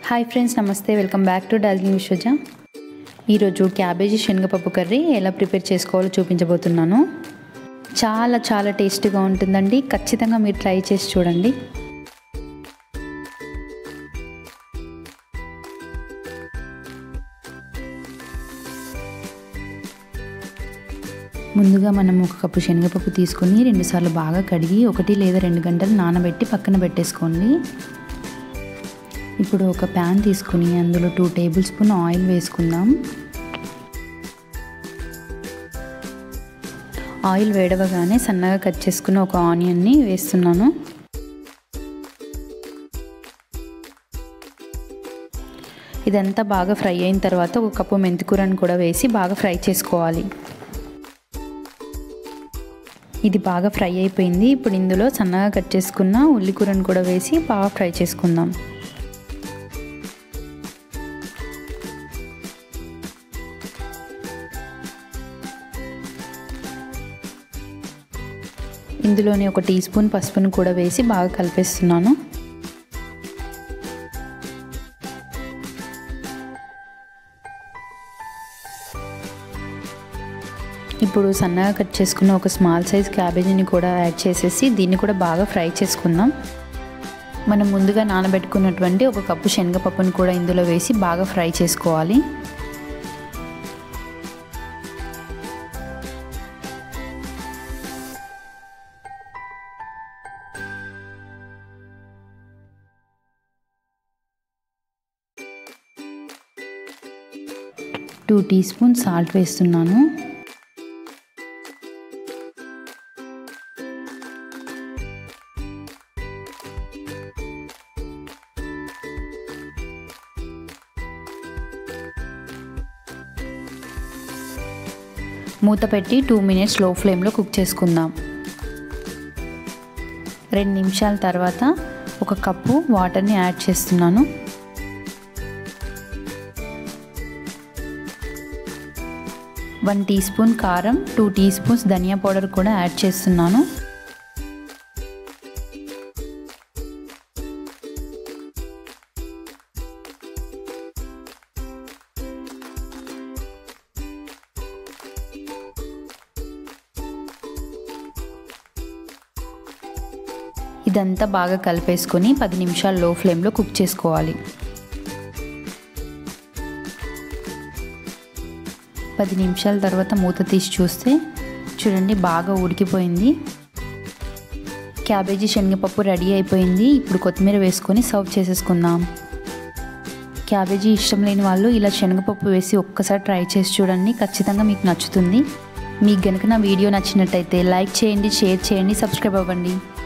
hi friends నమస్తే welcome back to Darjeeling విశ్వజ ఈరోజు క్యాబేజీ శనగపప్పు కర్రీ ఎలా ప్రిపేర్ చేసుకోవాలో చూపించబోతున్నాను చాలా చాలా టేస్టీగా ఉంటుందండి ఖచ్చితంగా మీరు ట్రై చేసి చూడండి ముందుగా మనం ఒక కప్పు శనగపప్పు తీసుకొని రెండుసార్లు బాగా కడిగి ఒకటి లేదా రెండు గంటలు నానబెట్టి పక్కన పెట్టేసుకోండి ఇప్పుడు ఒక ప్యాన్ తీసుకుని అందులో టూ టేబుల్ స్పూన్ ఆయిల్ వేసుకుందాం ఆయిల్ వేడవగానే సన్నగా కట్ చేసుకున్న ఒక ఆనియన్ని వేస్తున్నాను ఇదంతా బాగా ఫ్రై అయిన తర్వాత ఒక కప్పు మెంతికూరని కూడా వేసి బాగా ఫ్రై చేసుకోవాలి ఇది బాగా ఫ్రై అయిపోయింది ఇప్పుడు ఇందులో సన్నగా కట్ చేసుకున్న ఉల్లికూరను కూడా వేసి బాగా ఫ్రై చేసుకుందాం ఇందులోని ఒక టీ స్పూన్ పసుపును కూడా వేసి బాగా కలిపేస్తున్నాను ఇప్పుడు సన్నగా కట్ చేసుకున్న ఒక స్మాల్ సైజ్ క్యాబేజీని కూడా యాడ్ చేసేసి దీన్ని కూడా బాగా ఫ్రై చేసుకుందాం మనం ముందుగా నానబెట్టుకున్నటువంటి ఒక కప్పు శనగపప్పును కూడా ఇందులో వేసి బాగా ఫ్రై చేసుకోవాలి టూ టీ స్పూన్ సాల్ట్ వేస్తున్నాను మూత పెట్టి టూ మినిట్స్ లో ఫ్లేమ్లో కుక్ చేసుకుందాం రెండు నిమిషాల తర్వాత ఒక కప్పు వాటర్ని యాడ్ చేస్తున్నాను వన్ టీ స్పూన్ కారం టూ టీ స్పూన్స్ ధనియా పౌడర్ కూడా యాడ్ చేస్తున్నాను ఇదంతా బాగా కలిపేసుకొని పది నిమిషాలు లో ఫ్లేమ్లో కుక్ చేసుకోవాలి పది నిమిషాల తర్వాత మూత తీసి చూస్తే చూడండి బాగా ఉడికిపోయింది క్యాబేజీ శనగపప్పు రెడీ అయిపోయింది ఇప్పుడు కొత్తిమీర వేసుకొని సర్వ్ చేసేసుకుందాం క్యాబేజీ ఇష్టం లేని వాళ్ళు ఇలా శనగపప్పు వేసి ఒక్కసారి ట్రై చేసి చూడండి ఖచ్చితంగా మీకు నచ్చుతుంది మీకు గనుక నా వీడియో నచ్చినట్టయితే లైక్ చేయండి షేర్ చేయండి సబ్స్క్రైబ్ అవ్వండి